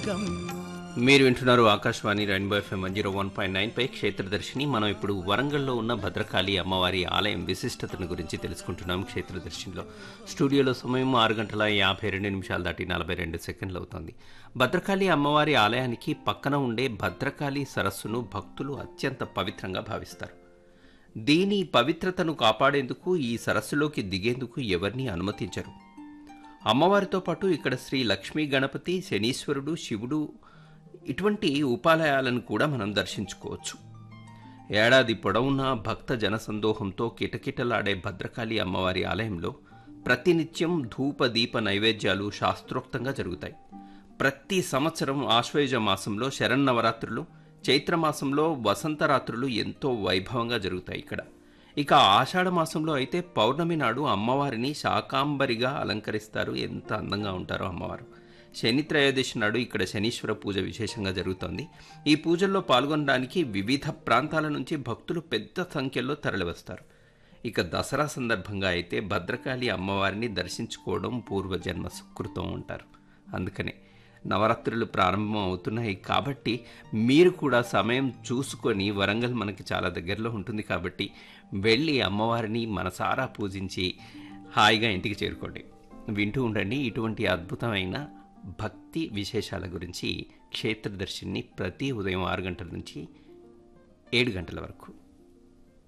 గమ్యం మీరు వింటున్నారు Akashvani Rainbow FM one zero one point nine పై క్షేత్రదర్శిని మనం ఇప్పుడు వరంగల్లో ఉన్న భద్రకాళి అమ్మవారి ఆలయం విశిష్టతను గురించి తెలుసుకుంటున్నాం క్షేత్రదర్శినిలో స్టూడియోలో సమయం ఆరు గంటల యాభై రెండు నిమిషాలు దాటి నలభై రెండు సెకండ్లు అవుతోంది భద్రకాళి అమ్మవారి ఆలయానికి పక్కన ఉండే భద్రకాళి సరస్సును భక్తులు అత్యంత పవిత్రంగా భావిస్తారు దీని పవిత్రతను కాపాడేందుకు ఈ సరస్సులోకి దిగేందుకు ఎవరిని అనుమతించరు అమ్మవారితో పాటు ఇక్కడ శ్రీ లక్ష్మీ గణపతి శనీశ్వరుడు శివుడు ఇటువంటి ఉపాలయాలను కూడా మనం దర్శించుకోవచ్చు ఏడాది పొడవునా భక్త జనసందోహంతో కిటకిటలాడే భద్రకాళి అమ్మవారి ఆలయంలో ప్రతినిత్యం ధూప దీప నైవేద్యాలు శాస్త్రోక్తంగా జరుగుతాయి ప్రతి సంవత్సరం ఆశ్వయుజ మాసంలో శరన్నవరాత్రులు చైత్రమాసంలో వసంతరాత్రులు ఎంతో వైభవంగా జరుగుతాయి ఇక్కడ ఇక ఆషాఢ మాసంలో అయితే పౌర్ణమి నాడు అమ్మవారిని శాకాంబరిగా అలంకరిస్తారు ఎంత అందంగా ఉంటారో అమ్మవారు శని త్రయోదశి నాడు ఇక్కడ శనీశ్వర పూజ విశేషంగా జరుగుతోంది ఈ పూజల్లో పాల్గొనడానికి వివిధ ప్రాంతాల నుంచి భక్తులు పెద్ద సంఖ్యలో తరలివస్తారు ఇక దసరా సందర్భంగా అయితే భద్రకాళి అమ్మవారిని దర్శించుకోవడం పూర్వజన్మ సుకృతం ఉంటారు అందుకనే నవరాత్రులు ప్రారంభం అవుతున్నాయి కాబట్టి మీరు కూడా సమయం చూసుకొని వరంగల్ మనకి చాలా దగ్గరలో ఉంటుంది కాబట్టి వెళ్ళి అమ్మవారిని మనసారా పూజించి హాయిగా ఇంటికి చేరుకోండి వింటూ ఉండండి ఇటువంటి అద్భుతమైన భక్తి విశేషాల గురించి క్షేత్రదర్శిని ప్రతి ఉదయం ఆరు గంటల నుంచి ఏడు గంటల వరకు